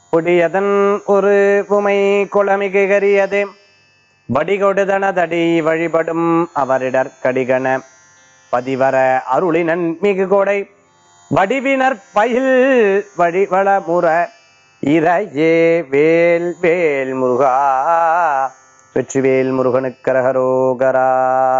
புடியதன் ஒரு புமை குளமிகு கரியது வடிகொடுதனதடி வழிபடும் அவரிடர் கடிகன பதிவர அருளினன் மிகு கொடை வடிவினர் பயில் வழிவள முற இறையே வேல் வேல் முருகா வெற்றிவேல் முருகனுக்கு கரகரோகரா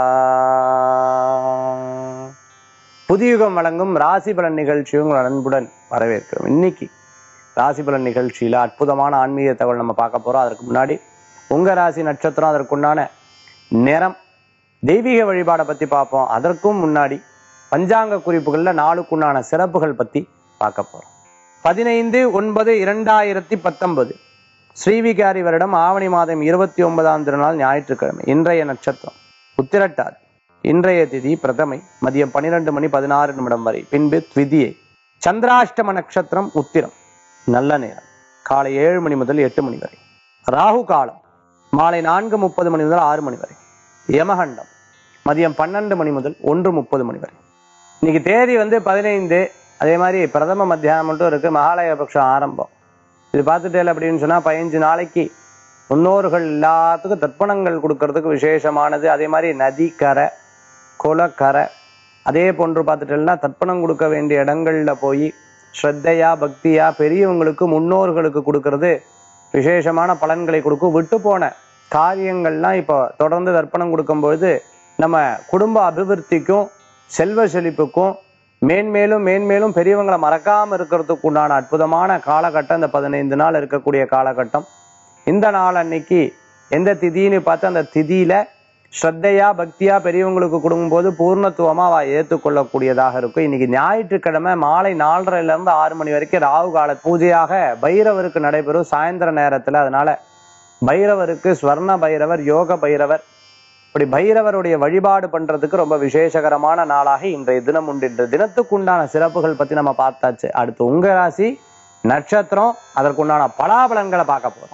புதியுகம் வழங்கும் ராசி பலன் நிகழ்ச்சியும் உங்கள் அன்புடன் வரவேற்கிறோம் இன்னைக்கு ராசி பலன் நிகழ்ச்சியில அற்புதமான ஆன்மீக தகவல் நம்ம பார்க்க போறோம் அதற்கு முன்னாடி உங்க ராசி நட்சத்திரம் அதற்குண்டான நிறம் தெய்வீக வழிபாடை பத்தி பார்ப்போம் அதற்கும் முன்னாடி பஞ்சாங்க குறிப்புகள்ல நாளுக்குண்டான சிறப்புகள் பத்தி பார்க்க போறோம் பதினைந்து ஒன்பது இரண்டாயிரத்தி பத்தொன்பது ஸ்ரீவிகாரி வருடம் ஆவணி மாதம் இருபத்தி ஒன்பதாம் திருநாள் ஞாயிற்றுக்கிழமை இன்றைய நட்சத்திரம் உத்திரட்டாதி இன்றைய திதி பிரதமை மதியம் பன்னிரெண்டு மணி பதினாறு நிமிடம் வரை பின்பு த்விதியை சந்திராஷ்டம நட்சத்திரம் உத்திரம் நல்ல நேரம் காலை ஏழு மணி முதல் எட்டு மணி வரை ராகு காலம் மாலை நான்கு முப்பது மணி முதல் ஆறு மணி வரை யமகண்டம் மதியம் பன்னெண்டு மணி முதல் ஒன்று முப்பது மணி வரை இன்னைக்கு தேதி வந்து பதினைந்து அதே மாதிரி பிரதம மத்தியானம் மட்டும் இருக்கு மகாலய பட்சம் ஆரம்பம் இது பார்த்துட்டேன் அப்படின்னு சொன்னா பதினஞ்சு நாளைக்கு முன்னோர்கள் எல்லாத்துக்கும் தர்ப்பணங்கள் கொடுக்கறதுக்கு விசேஷமானது அதே மாதிரி நதி கரை குளக்கரை அதே போன்று பார்த்துட்டேன்னா தர்ப்பணம் கொடுக்க வேண்டிய இடங்கள்ல போய் ஸ்ரத்தையா பக்தியா பெரியவங்களுக்கு முன்னோர்களுக்கு கொடுக்கறது விசேஷமான பலன்களை கொடுக்கும் விட்டு போன காரியங்கள்லாம் இப்போ தொடர்ந்து தர்ப்பணம் கொடுக்கும்பொழுது நம்ம குடும்ப அபிவிருத்திக்கும் செல்வ செழிப்புக்கும் மேன்மேலும் மேன்மேலும் பெரியவங்களை மறக்காம இருக்கிறதுக்கு உண்டான அற்புதமான காலகட்டம் இந்த பதினைந்து நாள் இருக்கக்கூடிய காலகட்டம் இந்த நாள் அன்னைக்கு எந்த திதின்னு பார்த்து அந்த திதியில ஸ்ரத்தையா பக்தியா பெரியவங்களுக்கு கொடுக்கும்போது பூர்ணத்துவமா அவ ஏற்றுக்கொள்ளக்கூடியதாக இருக்கும் இன்னைக்கு ஞாயிற்றுக்கிழமை மாலை நாலரைல இருந்து ஆறு மணி வரைக்கும் ராகு கால பூஜையாக பைரவருக்கு நடைபெறும் சாயந்தர நேரத்துல அதனால பைரவருக்கு ஸ்வர்ண பைரவர் யோக பைரவர் இப்படி பைரவருடைய வழிபாடு பண்றதுக்கு ரொம்ப விசேஷகரமான நாளாக இன்றைய தினம் உண்டு இன்றைய தினத்துக்குண்டான சிறப்புகள் பத்தி நம்ம பார்த்தாச்சு அடுத்து உங்க ராசி நட்சத்திரம் அதற்குண்டான பலாபலன்களை பார்க்க போறோம்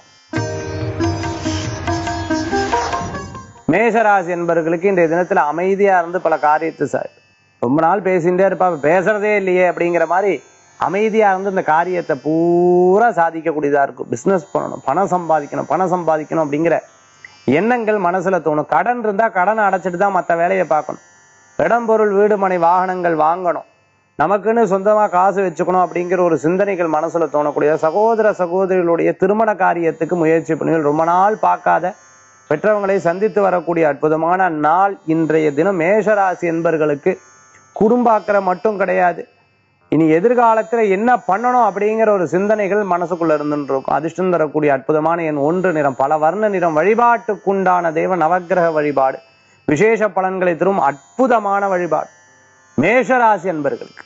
மேஷராசி என்பவர்களுக்கு இன்றைய தினத்துல அமைதியா இருந்து பல காரியத்தை சார் ரொம்ப நாள் பேசிட்டே இருப்பா இப்ப பேசுறதே இல்லையே அப்படிங்கிற மாதிரி அமைதியா இருந்து இந்த காரியத்தை பூரா சாதிக்கக்கூடியதா இருக்கும் பிசினஸ் பண்ணணும் பணம் சம்பாதிக்கணும் பணம் சம்பாதிக்கணும் அப்படிங்கிற எண்ணங்கள் மனசுல தோணும் கடன் இருந்தா கடனை அடைச்சிட்டு தான் மற்ற வேலையை பார்க்கணும் இடம் பொருள் வீடு மனை வாகனங்கள் வாங்கணும் நமக்குன்னு சொந்தமா காசு வச்சுக்கணும் அப்படிங்கிற ஒரு சிந்தனைகள் மனசுல தோணக்கூடிய சகோதர சகோதரிகளுடைய திருமண காரியத்துக்கு முயற்சி பண்ணி ரொம்ப நாள் பார்க்காத பெற்றவங்களை சந்தித்து வரக்கூடிய அற்புதமான நாள் இன்றைய தினம் மேஷராசி என்பர்களுக்கு குடும்ப அக்கறை மட்டும் கிடையாது இனி எதிர்காலத்துல என்ன பண்ணணும் அப்படிங்கிற ஒரு சிந்தனைகள் மனசுக்குள்ள இருந்துட்டு இருக்கும் அதிர்ஷ்டம் தரக்கூடிய அற்புதமான என் ஒன்று நிறம் பல வர்ண நிறம் வழிபாட்டுக்குண்டான தேவ நவக்கிரக வழிபாடு விசேஷ பலன்களை தரும் அற்புதமான வழிபாடு மேஷராசி என்பர்களுக்கு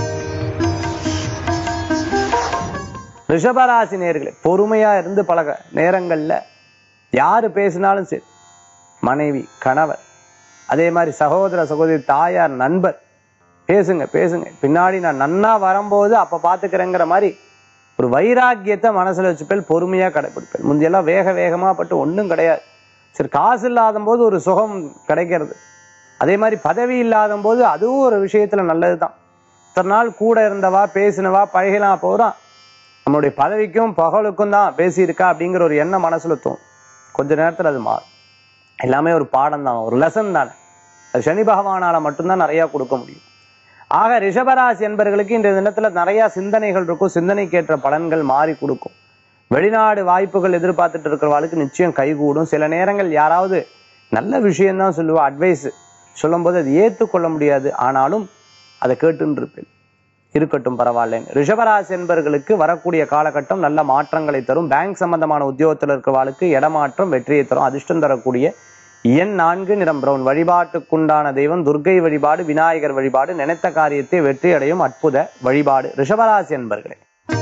ரிஷபராசி நேர்களே பொறுமையா இருந்து பழக நேரங்கள்ல யாரு பேசினாலும் சரி மனைவி கணவர் அதே மாதிரி சகோதர சகோதரி தாயார் நண்பர் பேசுங்க பேசுங்க பின்னாடி நான் நன்னா வரும்போது அப்ப பாத்துக்கிறேங்கிற மாதிரி ஒரு வைராக்கியத்தை மனசுல வச்சுப்பேன் பொறுமையா கடைபிடிப்பேன் முந்தையெல்லாம் வேக வேகமா பட்டு ஒண்ணும் கிடையாது சரி காசு இல்லாத போது ஒரு சுகம் கிடைக்கிறது அதே மாதிரி பதவி இல்லாத போது அதுவும் ஒரு விஷயத்துல நல்லதுதான் இத்தனை நாள் கூட இருந்தவா பேசினவா பழகலாம் போறான் நம்மளுடைய பதவிக்கும் பகலுக்கும் தான் பேசியிருக்கா அப்படிங்கிற ஒரு எண்ணம் மனசுல தோணும் கொஞ்ச நேரத்துல அது மாறும் எல்லாமே ஒரு பாடம் தான் ஒரு லெசன் தானே அது சனி பகவானால மட்டும்தான் நிறைய கொடுக்க முடியும் ஆக ரிஷபராசி என்பவர்களுக்கு இந்த தினத்துல நிறைய சிந்தனைகள் இருக்கும் சிந்தனைக்கேற்ற பலன்கள் மாறி கொடுக்கும் வெளிநாடு வாய்ப்புகள் எதிர்பார்த்துட்டு இருக்கிறவாளுக்கு நிச்சயம் கைகூடும் சில நேரங்கள் யாராவது நல்ல விஷயம்தான் சொல்லுவா அட்வைஸ் சொல்லும்போது அது ஏற்றுக்கொள்ள முடியாது ஆனாலும் அதை கேட்டுன்னு இருப்பேன் இருக்கட்டும் பரவாயில்லைன்னு ரிஷபராசி என்பவர்களுக்கு வரக்கூடிய காலகட்டம் நல்ல மாற்றங்களை தரும் பேங்க் சம்பந்தமான உத்தியோகத்தில் இருக்கிறவாளுக்கு இடமாற்றம் வெற்றியை தரும் அதிர்ஷ்டம் தரக்கூடிய எண் நான்கு நிறம் பிரவுன் வழிபாட்டுக்குண்டான தெய்வம் துர்க்கை வழிபாடு விநாயகர் வழிபாடு நினைத்த காரியத்தை வெற்றி அடையும் அற்புத வழிபாடு ரிஷபராசி என்பர்களே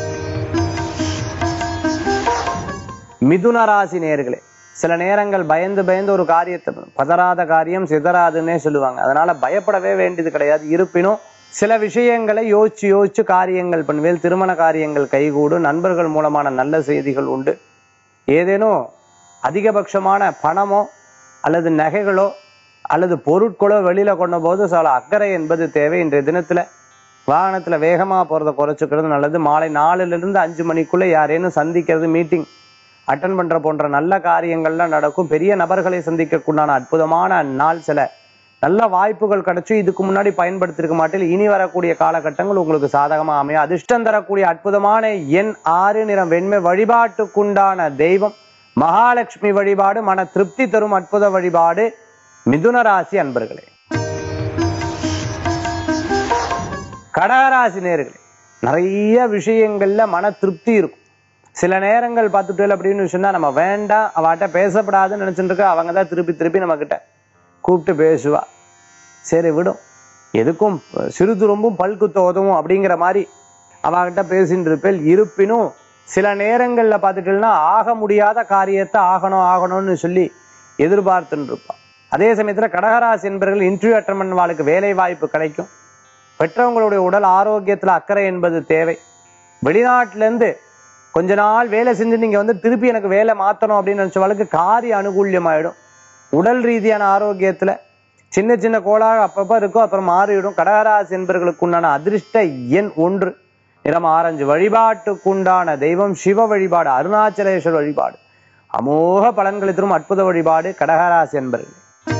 மிதுன ராசி நேர்களே சில நேரங்கள் பயந்து பயந்து ஒரு காரியத்தை பண்ணும். பதறாத காரியம் சிதறாதுன்னே சொல்லுவாங்க அதனால பயப்படவே வேண்டியது கிடையாது இருப்பினும் சில விஷயங்களை யோசிச்சு யோசிச்சு காரியங்கள் பண்ணுவேல் திருமண காரியங்கள் கைகூடும் நண்பர்கள் மூலமான நல்ல செய்திகள் உண்டு ஏதேனும் அதிகபட்சமான பணமோ அல்லது நகைகளோ அல்லது பொருட்களோ வெளியில கொண்ட போது சில அக்கறை என்பது தேவை இன்றைய தினத்துல வாகனத்துல வேகமா போறதை குறைச்சிக்கிறது நல்லது மாலை நாலுல இருந்து அஞ்சு மணிக்குள்ள யாரேனும் சந்திக்கிறது மீட்டிங் அட்டன் பண்ற போன்ற நல்ல காரியங்கள்லாம் நடக்கும் பெரிய நபர்களை சந்திக்கக்குண்டான அற்புதமான நாள் சில நல்ல வாய்ப்புகள் கிடைச்சு இதுக்கு முன்னாடி பயன்படுத்திருக்க மாட்டேன் இனி வரக்கூடிய காலகட்டங்கள் உங்களுக்கு சாதகமா அமையும் அதிர்ஷ்டம் தரக்கூடிய அற்புதமான எண் ஆறு நிறம் வெண்மை வழிபாட்டுக்குண்டான தெய்வம் மகாலட்சுமி வழிபாடு மன திருப்தி தரும் அற்புத வழிபாடு மிதுன ராசி அன்பர்களே கடகராசி நேர்களே நிறைய விஷயங்கள்ல மன திருப்தி இருக்கும் சில நேரங்கள் பார்த்துட்டு அப்படின்னு சொன்னா நம்ம வேண்டாம் அவட்ட பேசப்படாதுன்னு நினைச்சுட்டு இருக்க அவங்க தான் திருப்பி திருப்பி நம்ம கிட்ட கூப்பிட்டு பேசுவா சரி விடும் எதுக்கும் சிறு துரும்பும் பல்குத்த உதவும் அப்படிங்கிற மாதிரி அவகிட்ட பேசிட்டு இருப்பேன் இருப்பினும் சில நேரங்கள்ல பார்த்துட்டீங்கன்னா ஆக முடியாத காரியத்தை ஆகணும் ஆகணும்னு சொல்லி எதிர்பார்த்துட்டு இருப்பான் அதே சமயத்துல கடகராசி என்பவர்கள் இன்டர்வியூ அட்டன் பண்ண வாழ்க்கை வேலை வாய்ப்பு கிடைக்கும் பெற்றவங்களுடைய உடல் ஆரோக்கியத்துல அக்கறை என்பது தேவை வெளிநாட்டுல இருந்து கொஞ்ச நாள் வேலை செஞ்சு நீங்க வந்து திருப்பி எனக்கு வேலை மாத்தணும் அப்படின்னு நினைச்சவளுக்கு காரிய அனுகூல்யம் ஆயிடும் உடல் ரீதியான ஆரோக்கியத்துல சின்ன சின்ன கோளாறு அப்பப்ப இருக்கும் அப்புறம் மாறிவிடும் கடகராசி என்பவர்களுக்கு உண்டான அதிர்ஷ்ட எண் ஒன்று நிறம் ஆரஞ்சு வழிபாட்டுக்குண்டான தெய்வம் சிவ வழிபாடு அருணாச்சலேஸ்வர் வழிபாடு அமோக பலன்களை தரும் அற்புத வழிபாடு கடகராசி என்பர்கள்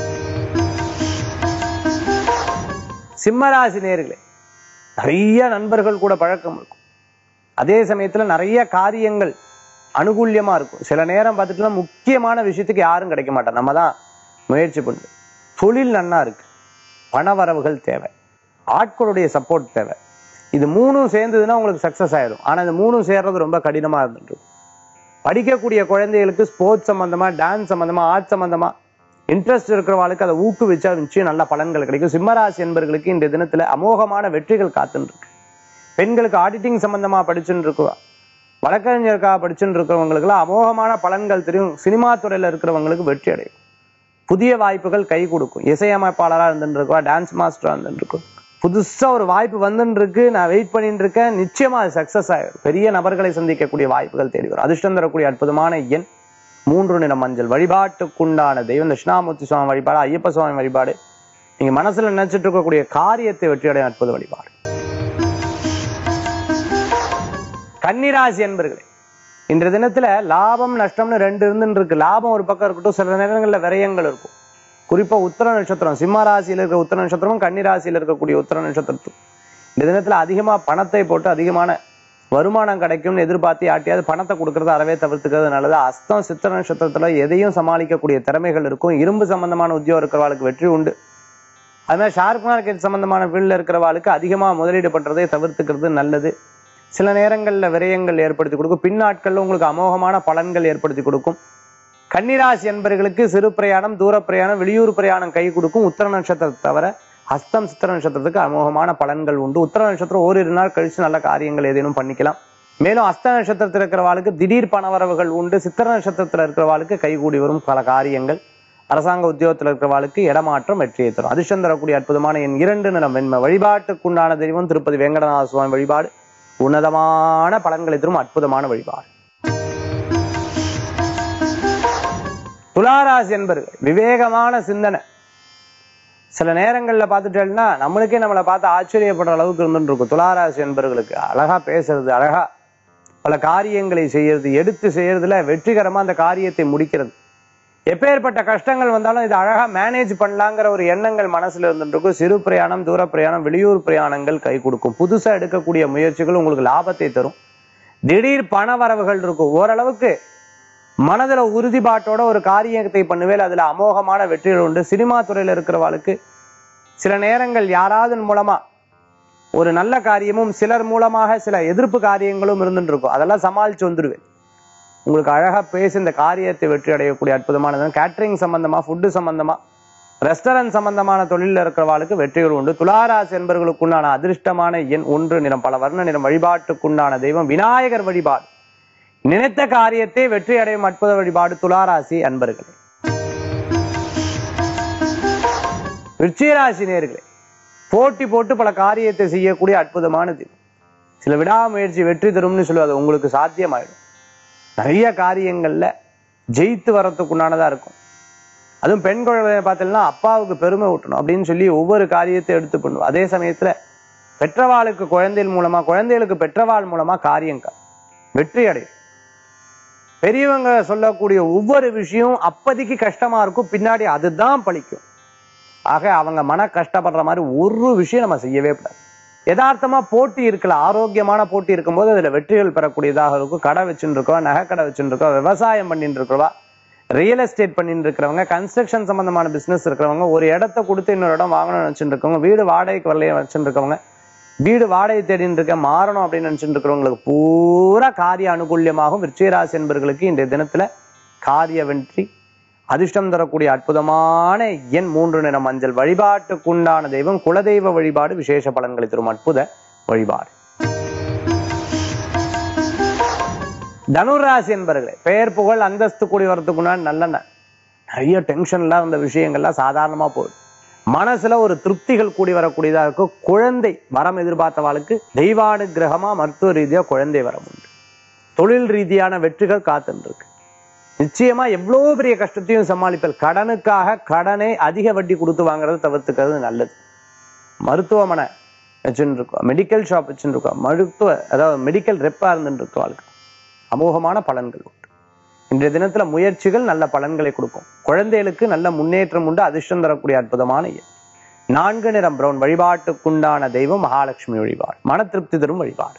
சிம்மராசி நேர்களே நிறைய நண்பர்கள் கூட பழக்கம் இருக்கும் அதே சமயத்துல நிறைய காரியங்கள் அனுகூல்யமா இருக்கும் சில நேரம் பார்த்துட்டுனா முக்கியமான விஷயத்துக்கு யாரும் கிடைக்க மாட்டா நம்ம தான் முயற்சி பண்ணுது தொழில் நன்னா இருக்கு பண வரவுகள் தேவை ஆட்களுடைய சப்போர்ட் தேவை இது மூணும் சேர்ந்ததுன்னா உங்களுக்கு சக்சஸ் ஆயிடும் ஆனா இந்த மூணும் சேர்றது ரொம்ப கடினமா இருந்துட்டு இருக்கும். படிக்கக்கூடிய குழந்தைகளுக்கு ஸ்போர்ட்ஸ் சம்பந்தமா டான்ஸ் சம்பந்தமா ஆர்ட் சம்பந்தமா இன்ட்ரெஸ்ட் இருக்கிறவாளுக்கு அதை ஊக்குவிச்சா நிச்சயம் நல்ல பலன்கள் கிடைக்கும் சிம்மராசி என்பர்களுக்கு இந்த தினத்துல அமோகமான வெற்றிகள் காத்துன்னு இருக்கு பெண்களுக்கு ஆடிட்டிங் சம்பந்தமா படிச்சுன்னு இருக்குவா வழக்கறிஞருக்காக படிச்சுன்னு இருக்கிறவங்களுக்குலாம் அமோகமான பலன்கள் தெரியும் சினிமா துறையில இருக்கிறவங்களுக்கு வெற்றி அடையும் புதிய வாய்ப்புகள் கை கொடுக்கும் இசையமைப்பாளரா இருந்துட்டு இருக்கா டான்ஸ் மாஸ்டரா இருந்துட்டு இருக்கும் புதுசா ஒரு வாய்ப்பு வந்துட்டு இருக்கு நான் வெயிட் பண்ணிட்டு இருக்கேன் நிச்சயமா அது சக்சஸ் ஆயிடும் பெரிய நபர்களை சந்திக்கக்கூடிய வாய்ப்புகள் தேடி வரும் அதிர்ஷ்டம் தரக்கூடிய அற்புதமான எண் மூன்று நிற மஞ்சள் வழிபாட்டுக்குண்டான தெய்வம் தட்சிணாமூர்த்தி சுவாமி வழிபாடு ஐயப்ப சுவாமி வழிபாடு நீங்க மனசுல நினைச்சிட்டு இருக்கக்கூடிய காரியத்தை வெற்றியடைய அற்புத வழிபாடு கன்னிராசி என்பர்களே இன்றைய தினத்துல லாபம் நஷ்டம்னு ரெண்டு இருந்துன்னு இருக்கு லாபம் ஒரு பக்கம் இருக்கட்டும் சில நேரங்கள்ல விரயங்கள் இருக்கும் குறிப்பா உத்தர நட்சத்திரம் சிம்ம ராசியில இருக்கிற உத்தர நட்சத்திரமும் கன்னி ராசியில இருக்கக்கூடிய உத்தர நட்சத்திரத்தும் இந்த தினத்துல அதிகமா பணத்தை போட்டு அதிகமான வருமானம் கிடைக்கும்னு எதிர்பார்த்து யாட்டியாவது பணத்தை கொடுக்கறத அறவே தவிர்த்துக்கிறது நல்லது அஸ்தம் சித்திர நட்சத்திரத்துல எதையும் சமாளிக்கக்கூடிய திறமைகள் இருக்கும் இரும்பு சம்பந்தமான உத்தியோகம் இருக்கிறவாளுக்கு வெற்றி உண்டு அது மாதிரி ஷார்க் மார்க்கெட் சம்பந்தமான ஃபீல்டில் இருக்கிறவாளுக்கு அதிகமாக முதலீடு பண்றதை தவிர்த்துக்கிறது நல்லது சில நேரங்கள்ல விரயங்கள் ஏற்படுத்தி கொடுக்கும் பின்னாட்கள்ல உங்களுக்கு அமோகமான பலன்கள் ஏற்படுத்தி கொடுக்கும் கன்னிராசி என்பர்களுக்கு சிறு பிரயாணம் தூர பிரயாணம் வெளியூர் பிரயாணம் கை கொடுக்கும் உத்தர நட்சத்திரத்தை தவிர ஹஸ்தம் சித்திர நட்சத்திரத்துக்கு அமோகமான பலன்கள் உண்டு உத்தர நட்சத்திரம் ஓரிரு நாள் கழிச்சு நல்ல காரியங்கள் ஏதேனும் பண்ணிக்கலாம் மேலும் அஸ்த நட்சத்திரத்தில் இருக்கிறவாளுக்கு திடீர் பணவரவுகள் உண்டு சித்திர நட்சத்திரத்தில் இருக்கிறவாளுக்கு கைகூடி வரும் பல காரியங்கள் அரசாங்க உத்தியோகத்தில் இருக்கிறவாளுக்கு இடமாற்றம் வெற்றியை தரும் அதிர்ஷ்டம் தரக்கூடிய அற்புதமான என் இரண்டு நிலம் வெண்மை வழிபாட்டுக்குண்டான தெய்வம் திருப்பதி வெங்கடநாத சுவாமி வழிபாடு உன்னதமான பலன்களை தரும் அற்புதமான வழிபாடு துளாராசி என்பர்கள் விவேகமான சிந்தனை சில நேரங்கள்ல பார்த்துட்டேன்னா நம்மளுக்கே நம்மளை பார்த்து ஆச்சரியப்படுற அளவுக்கு இருந்துட்டு இருக்கும் துளாராசி என்பர்களுக்கு அழகா பேசுறது அழகா பல காரியங்களை செய்யறது எடுத்து செய்யறதுல வெற்றிகரமா அந்த காரியத்தை முடிக்கிறது எப்பேற்பட்ட கஷ்டங்கள் வந்தாலும் இதை அழகா மேனேஜ் பண்ணலாங்கிற ஒரு எண்ணங்கள் மனசுல இருந்துட்டு இருக்கும் சிறு பிரயாணம் தூர பிரயாணம் வெளியூர் பிரயாணங்கள் கை கொடுக்கும் புதுசா எடுக்கக்கூடிய முயற்சிகள் உங்களுக்கு லாபத்தை தரும் திடீர் பண வரவுகள் இருக்கும் ஓரளவுக்கு மனதுல உறுதிப்பாட்டோட ஒரு காரியத்தை பண்ணுவேல் அதுல அமோகமான வெற்றிகள் உண்டு சினிமா துறையில இருக்கிறவாளுக்கு சில நேரங்கள் யாராவது மூலமா ஒரு நல்ல காரியமும் சிலர் மூலமாக சில எதிர்ப்பு காரியங்களும் இருந்துட்டு இருக்கும் அதெல்லாம் சமாளிச்சு வந்துடுவேன் உங்களுக்கு அழகா பேசி இந்த காரியத்தை வெற்றி அடையக்கூடிய அற்புதமானது கேட்டரிங் சம்பந்தமா ஃபுட்டு சம்பந்தமா ரெஸ்டாரண்ட் சம்பந்தமான தொழிலில் இருக்கிறவாளுக்கு வெற்றிகள் உண்டு துளாராசி என்பவர்களுக்குண்டான அதிர்ஷ்டமான எண் ஒன்று நிறம் பல வர்ண நிறம் வழிபாட்டுக்குண்டான தெய்வம் விநாயகர் வழிபாடு நினைத்த காரியத்தை வெற்றி அடையும் அற்புத வழிபாடு துளாராசி அன்பர்களே விருச்சிகராசி நேர்களே போட்டி போட்டு பல காரியத்தை செய்யக்கூடிய அற்புதமான தெய்வம் சில விடாமுயற்சி வெற்றி தரும்னு சொல்லுவது உங்களுக்கு சாத்தியமாயிடும் நிறைய காரியங்கள்ல ஜெயித்து வரத்துக்குண்டானதா இருக்கும் அதுவும் பெண் குழந்தைய பார்த்தீங்கன்னா அப்பாவுக்கு பெருமை ஊட்டணும் அப்படின்னு சொல்லி ஒவ்வொரு காரியத்தை எடுத்து பண்ணுவோம் அதே சமயத்துல பெற்றவாளுக்கு குழந்தைகள் மூலமா குழந்தைகளுக்கு பெற்றவாள் மூலமா காரியங்கள் வெற்றி அடையும் பெரியவங்க சொல்லக்கூடிய ஒவ்வொரு விஷயம் அப்போதைக்கு கஷ்டமா இருக்கும் பின்னாடி அதுதான் பழிக்கும் ஆக அவங்க மன கஷ்டப்படுற மாதிரி ஒரு விஷயம் நம்ம செய்யவே கூடாது யதார்த்தமா போட்டி இருக்கல ஆரோக்கியமான போட்டி இருக்கும்போது அதுல வெற்றிகள் பெறக்கூடியதாக இருக்கும் கடை வச்சுட்டு இருக்கோம் நகை கடை வச்சுட்டு இருக்கோம் விவசாயம் பண்ணிட்டு இருக்கிறவா ரியல் எஸ்டேட் பண்ணிட்டு இருக்கிறவங்க கன்ஸ்ட்ரக்ஷன் சம்பந்தமான பிசினஸ் இருக்கிறவங்க ஒரு இடத்த கொடுத்து இன்னொரு இடம் வாங்கணும்னு நினைச்சுட்டு இருக்கவங்க வீடு வாடகைக்கு வரலையே வச்சுட்டு இருக்கவங்க வீடு வாடகை தேடின்னு இருக்க மாறணும் அப்படின்னு நினைச்சிட்டு இருக்கிறவங்களுக்கு பூரா காரிய அனுகூல்யமாகும் விருச்சிகராசி என்பர்களுக்கு இன்றைய தினத்துல காரிய வெற்றி அதிர்ஷ்டம் தரக்கூடிய அற்புதமான எண் மூன்று நிற மஞ்சள் வழிபாட்டுக்குண்டான தெய்வம் குலதெய்வ வழிபாடு விசேஷ பலன்களை தரும் அற்புத வழிபாடு தனுராசி என்பர்களே பெயர் புகழ் அந்தஸ்து கூடி வரதுக்குண்டான நல்ல ந- நிறைய டென்ஷன்லாம் இருந்த விஷயங்கள்லாம் சாதாரணமா போயிடும் மனசுல ஒரு திருப்திகள் கூடி வரக்கூடியதா இருக்கும் குழந்தை வரம் எதிர்பார்த்தவாளுக்கு தெய்வானுகிரகமா மருத்துவ ரீதியா குழந்தை வரம் உண்டு தொழில் ரீதியான வெற்றிகள் காத்துட்டு இருக்கு நிச்சயமா எவ்வளவு பெரிய கஷ்டத்தையும் சமாளிப்பல் கடனுக்காக கடனை அதிக வட்டி கொடுத்து வாங்குறதை தவிர்த்துக்கிறது நல்லது மருத்துவமனை வச்சுட்டு இருக்கோம் மெடிக்கல் ஷாப் வச்சுட்டு இருக்கோம் மருத்துவ அதாவது மெடிக்கல் ரெப்பா இருந்துட்டு இருக்கோம் ஆளுக்கு அமோகமான பலன்கள் உண்டு இன்றைய தினத்துல முயற்சிகள் நல்ல பலன்களை கொடுக்கும் குழந்தைகளுக்கு நல்ல முன்னேற்றம் உண்டு அதிர்ஷ்டம் தரக்கூடிய அற்புதமான எண் நான்கு நிறம் பிரவுன் வழிபாட்டுக்குண்டான தெய்வம் மகாலட்சுமி வழிபாடு மன திருப்தி தரும் வழிபாடு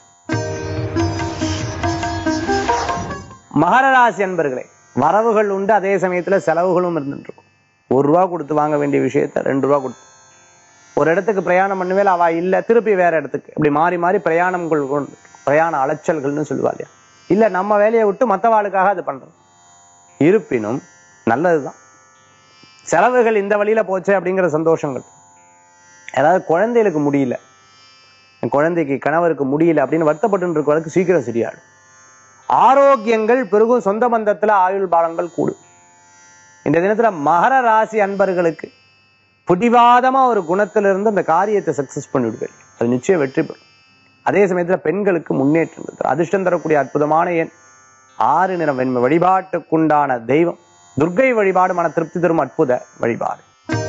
மகர ராசி அன்பர்களே வரவுகள் உண்டு அதே சமயத்துல செலவுகளும் இருந்துட்டு இருக்கும் ஒரு ரூபா கொடுத்து வாங்க வேண்டிய விஷயத்த ரெண்டு ரூபா கொடுத்து ஒரு இடத்துக்கு பிரயாணம் பண்ணுவேல அவ இல்ல திருப்பி வேற இடத்துக்கு இப்படி மாறி மாறி பிரயாணங்கள் கொண்டு பிரயாண அலைச்சல்கள்னு சொல்லுவா இல்லையா இல்ல நம்ம வேலையை விட்டு மத்தவாளுக்காக அது பண்றோம் இருப்பினும் நல்லதுதான் செலவுகள் இந்த வழியில போச்சே அப்படிங்கிற சந்தோஷங்கள் அதாவது குழந்தைகளுக்கு முடியல என் குழந்தைக்கு கணவருக்கு முடியல அப்படின்னு வருத்தப்பட்டு இருக்கவளுக்கு சீக்கிரம் சரியாடும் ஆரோக்கியங்கள் பெருகும் சொந்த பந்தத்துல ஆயுள் பாலங்கள் கூடும் இந்த தினத்துல மகர ராசி அன்பர்களுக்கு பிடிவாதமா ஒரு குணத்திலிருந்து அந்த காரியத்தை சக்சஸ் பண்ணிவிடுவேன் அது நிச்சயம் வெற்றி பெறும் அதே சமயத்துல பெண்களுக்கு முன்னேற்றம் இருக்கு அதிர்ஷ்டம் தரக்கூடிய அற்புதமான எண் ஆறு நிறம் வெண்மை வழிபாட்டுக்குண்டான தெய்வம் துர்க்கை வழிபாடு மன திருப்தி தரும் அற்புத வழிபாடு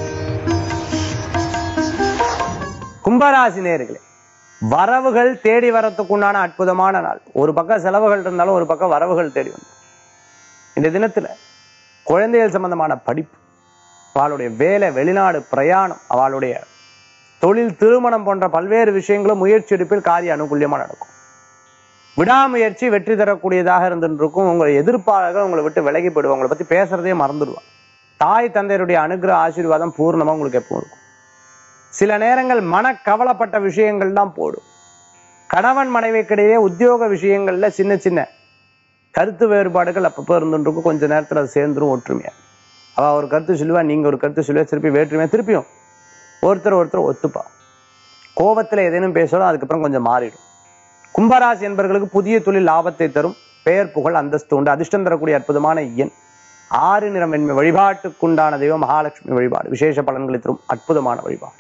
கும்பராசி நேர்களே வரவுகள் தேடி வரத்துக்குண்டான அற்புதமான நாள் ஒரு பக்கம் செலவுகள் இருந்தாலும் ஒரு பக்கம் வரவுகள் தேடி வந்து இந்த தினத்துல குழந்தைகள் சம்பந்தமான படிப்பு அவளுடைய வேலை வெளிநாடு பிரயாணம் அவளுடைய தொழில் திருமணம் போன்ற பல்வேறு விஷயங்களும் முயற்சி எடுப்பில் காரிய அனுகூல்யமா நடக்கும் விடாமுயற்சி வெற்றி தரக்கூடியதாக இருந்துட்டு இருக்கும் உங்களை எதிர்ப்பாளர்கள் உங்களை விட்டு விலகி போயிடுவாங்க உங்களை பத்தி பேசுறதே மறந்துடுவாங்க தாய் தந்தையருடைய அனுகிரக ஆசீர்வாதம் பூர்ணமா உங்களுக்கு எப்பவும் இருக்கும் சில நேரங்கள் மன கவலைப்பட்ட விஷயங்கள் தான் போடும் கணவன் மனைவிக்கிடையே உத்தியோக விஷயங்கள்ல சின்ன சின்ன கருத்து வேறுபாடுகள் அப்பப்போ இருந்துட்டு இருக்கும் கொஞ்ச நேரத்துல அது சேர்ந்துரும் ஒற்றுமையா அவ ஒரு கருத்து சொல்லுவா நீங்க ஒரு கருத்து சொல்லுவா திருப்பி வேற்றுமையா திருப்பியும் ஒருத்தர் ஒருத்தர் ஒத்துப்பா கோபத்துல ஏதேனும் பேசணும் அதுக்கப்புறம் கொஞ்சம் மாறிடும் கும்பராசி என்பவர்களுக்கு புதிய தொழில் லாபத்தை தரும் பெயர் புகழ் அந்தஸ்து உண்டு அதிர்ஷ்டம் தரக்கூடிய அற்புதமான எண் ஆறு நிறம் வெண்மை வழிபாட்டுக்குண்டான தெய்வம் மகாலட்சுமி வழிபாடு விசேஷ பலன்களை தரும் அற்புதமான வழிபாடு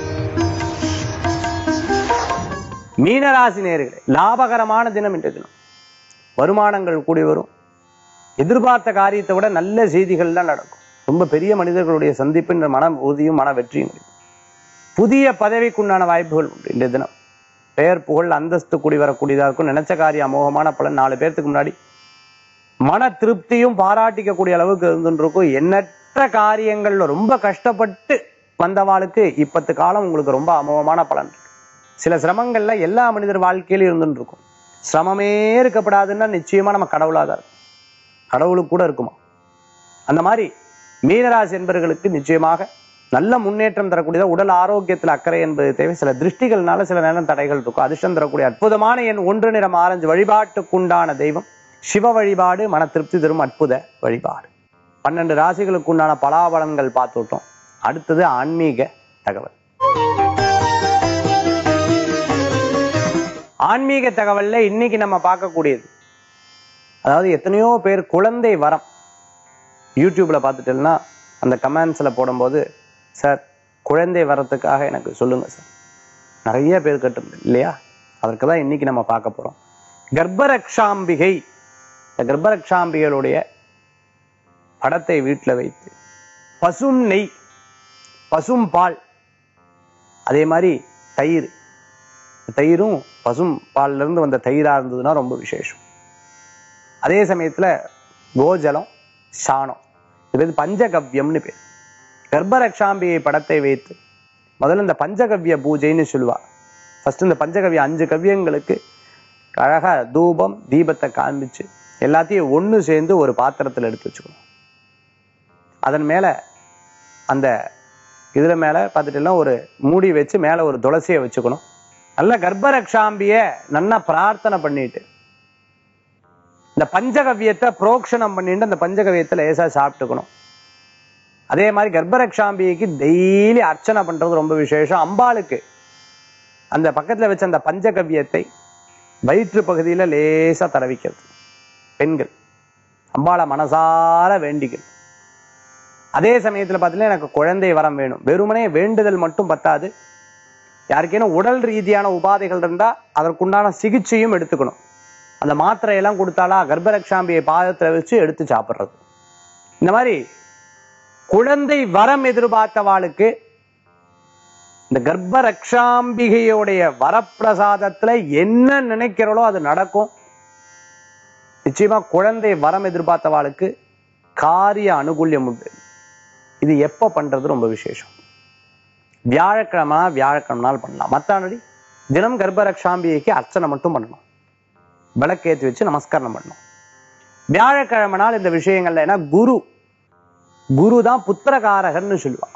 மீனராசி நேர்களே லாபகரமான தினம் இன்றைய தினம் வருமானங்கள் கூடி வரும் எதிர்பார்த்த காரியத்தை விட நல்ல செய்திகள்லாம் நடக்கும் ரொம்ப பெரிய மனிதர்களுடைய சந்திப்பு இந்த மன உறுதியும் மன வெற்றியும் கிடைக்கும் புதிய பதவிக்குண்டான வாய்ப்புகள் உண்டு இன்றைய தினம் பெயர் புகழ் அந்தஸ்து கூடி வரக்கூடியதா இருக்கும் நினைச்ச காரியம் அமோகமான பலன் நாலு பேர்த்துக்கு முன்னாடி மன திருப்தியும் பாராட்டிக்கக்கூடிய அளவுக்கு இருந்துட்டு இருக்கும் எண்ணற்ற காரியங்கள்ல ரொம்ப கஷ்டப்பட்டு வந்தவாளுக்கு இப்பத்து காலம் உங்களுக்கு ரொம்ப அமோகமான பலன் இருக்கு சில சிரமங்கள்ல எல்லா மனிதர் வாழ்க்கையிலும் இருந்துட்டு இருக்கும் சிரமமே இருக்கப்படாதுன்னா நிச்சயமா நம்ம கடவுளாக தான் இருக்கும் கடவுளுக்கு கூட இருக்குமா அந்த மாதிரி மீனராசி என்பவர்களுக்கு நிச்சயமாக நல்ல முன்னேற்றம் தரக்கூடியதா உடல் ஆரோக்கியத்தில் அக்கறை என்பது தேவை சில திருஷ்டிகள்னால சில நேரம் தடைகள் இருக்கும் அதிர்ஷ்டம் தரக்கூடிய அற்புதமான என் ஒன்று நிறம் ஆரஞ்சு வழிபாட்டுக்குண்டான தெய்வம் சிவ வழிபாடு மன திருப்தி தரும் அற்புத வழிபாடு பன்னெண்டு ராசிகளுக்கு உண்டான பலாபலன்கள் பார்த்துட்டோம் அடுத்தது ஆன்மீக தகவல் ஆன்மீக தகவல்ல இன்னைக்கு நம்ம பார்க்கக்கூடியது அதாவது எத்தனையோ பேர் குழந்தை வரம் யூடியூப்ல பார்த்துட்டேன்னா அந்த கமெண்ட்ஸ்ல போடும்போது சார் குழந்தை வரத்துக்காக எனக்கு சொல்லுங்க சார் நிறைய பேர் கேட்டு இல்லையா அதற்கு தான் இன்னைக்கு நம்ம பார்க்க போறோம் கர்ப்பரக்ஷாம்பிகை இந்த கர்ப்பரக்ஷாம்பிகளுடைய படத்தை வீட்டில் வைத்து பசும் நெய் பசும் பால் அதே மாதிரி தயிர் தயிரும் பசும் பால்ல இருந்து வந்த தயிரா இருந்ததுன்னா ரொம்ப விசேஷம் அதே சமயத்துல கோஜலம் சாணம் இது பேர் பஞ்சகவ்யம்னு பேர் கர்ப்பரக்ஷாம்பிகை படத்தை வைத்து முதல்ல இந்த பஞ்சகவ்ய பூஜைன்னு சொல்லுவா ஃபர்ஸ்ட் இந்த பஞ்சகவ்ய அஞ்சு கவ்யங்களுக்கு அழகா தூபம் தீபத்தை காண்பிச்சு எல்லாத்தையும் ஒண்ணு சேர்ந்து ஒரு பாத்திரத்துல எடுத்து வச்சுக்கணும் அதன் மேல அந்த இதுல மேல பார்த்துட்டீங்கன்னா ஒரு மூடி வச்சு மேல ஒரு துளசியை வச்சுக்கணும் நல்ல கர்ப்பரக்ஷாம்பிய நல்லா பிரார்த்தனை பண்ணிட்டு இந்த பஞ்சகவ்யத்தை புரோக்ஷணம் பண்ணிட்டு அந்த பஞ்சகவ்யத்தை லேசா சாப்பிட்டுக்கணும் அதே மாதிரி கர்ப்பரக்ஷாம்பிகைக்கு டெய்லி அர்ச்சனை பண்றது ரொம்ப விசேஷம் அம்பாளுக்கு அந்த பக்கத்துல வச்ச அந்த பஞ்சகவ்யத்தை வயிற்று பகுதியில லேசா தடவிக்கிறது பெண்கள் அம்பாளை மனசார வேண்டிக்கணும் அதே சமயத்துல பார்த்தீங்கன்னா எனக்கு குழந்தை வரம் வேணும் வெறுமனே வேண்டுதல் மட்டும் பத்தாது யாருக்கேனும் உடல் ரீதியான உபாதைகள் இருந்தா அதற்குண்டான சிகிச்சையும் எடுத்துக்கணும் அந்த மாத்திரையெல்லாம் கொடுத்தாலா கர்ப்பரக்ஷாம்பியை பாதத்துல வச்சு எடுத்து சாப்பிடுறது இந்த மாதிரி குழந்தை வரம் எதிர்பார்த்தவாளுக்கு இந்த கர்ப்பரக்ஷாம்பிகையோடைய வரப்பிரசாதத்துல என்ன நினைக்கிறளோ அது நடக்கும் நிச்சயமா குழந்தை வரம் எதிர்பார்த்தவாளுக்கு காரிய அனுகூல்யம் உண்டு இது எப்ப பண்றது ரொம்ப விசேஷம் வியாழக்கிழமை வியாழக்கிழமை நாள் பண்ணலாம் மத்தானடி தினம் கர்ப்பரக்ஷாம்பிகைக்கு அர்ச்சனை மட்டும் பண்ணணும் விளக்கேற்றி வச்சு நமஸ்காரம் பண்ணணும் வியாழக்கிழமை நாள் இந்த விஷயங்கள்ல ஏன்னா குரு குரு தான் புத்திரகாரகன்னு சொல்லுவாங்க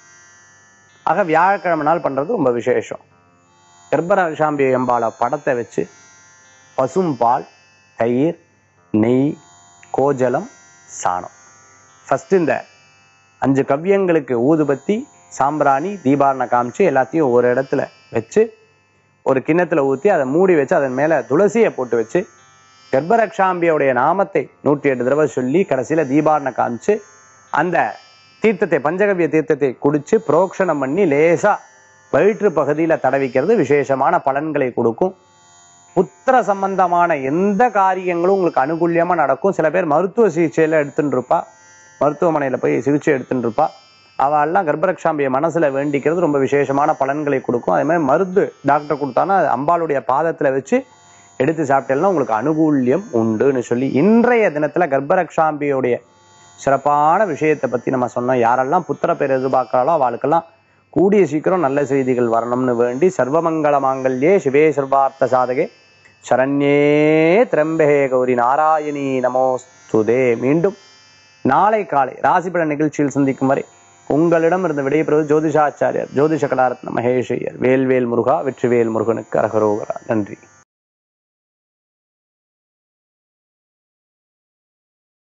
ஆக வியாழக்கிழமை நாள் பண்றது ரொம்ப விசேஷம் கர்ப்பரக்ஷாம்பி அம்பாள படத்தை வச்சு பசும்பால் தயிர் நெய் கோஜலம் சாணம் ஃபர்ஸ்ட் இந்த அஞ்சு கவ்யங்களுக்கு ஊதுபத்தி சாம்பிராணி தீபாரணை காமிச்சு எல்லாத்தையும் ஒரு இடத்துல வச்சு ஒரு கிண்ணத்துல ஊத்தி அதை மூடி வச்சு அதன் மேல துளசியை போட்டு வச்சு கர்ப்பரக்ஷாம்பியோடைய நாமத்தை நூற்றி எட்டு தடவை சொல்லி கடைசியில தீபாரணை காமிச்சு அந்த தீர்த்தத்தை பஞ்சகவ்ய தீர்த்தத்தை குடிச்சு புரோக்ஷணம் பண்ணி லேசா வயிற்று பகுதியில தடவிக்கிறது விசேஷமான பலன்களை கொடுக்கும் புத்திர சம்பந்தமான எந்த காரியங்களும் உங்களுக்கு அனுகூல்யமா நடக்கும் சில பேர் மருத்துவ சிகிச்சையில எடுத்துட்டு இருப்பா மருத்துவமனையில போய் சிகிச்சை எடுத்துட்டு இருப்பா அவெல்லாம் கர்ப்பரக்ஷாம்பிய மனசுல வேண்டிக்கிறது ரொம்ப விசேஷமான பலன்களை கொடுக்கும் அதே மாதிரி மருந்து டாக்டர் கொடுத்தானா அது அம்பாளுடைய பாதத்துல வச்சு எடுத்து சாப்பிட்டேன்னா உங்களுக்கு அனுகூல்யம் உண்டுன்னு சொல்லி இன்றைய தினத்துல கர்ப்பரக்ஷாம்பியோடைய சிறப்பான விஷயத்தை பத்தி நம்ம சொன்னோம் யாரெல்லாம் புத்திர பேர் எதிர்பார்க்கிறாளோ அவளுக்கெல்லாம் கூடிய சீக்கிரம் நல்ல செய்திகள் வரணும்னு வேண்டி சர்வமங்கள மாங்கல்யே சிவே சர்வார்த்த சாதகே சரண்யே திரம்பகே கௌரி நாராயணி நமோஸ்துதே மீண்டும் நாளை காலை ராசிபலன் நிகழ்ச்சியில் சந்திக்கும் வரை உங்களிடம் இருந்து விடைபெறுவது ஜோதிஷாச்சாரியர் ஜோதிஷ கலாரத்ன மகேஷ் ஐயர் வேல்வேல் முருகா வெற்றிவேல் முருகனுக்கு அரகரோகரா நன்றி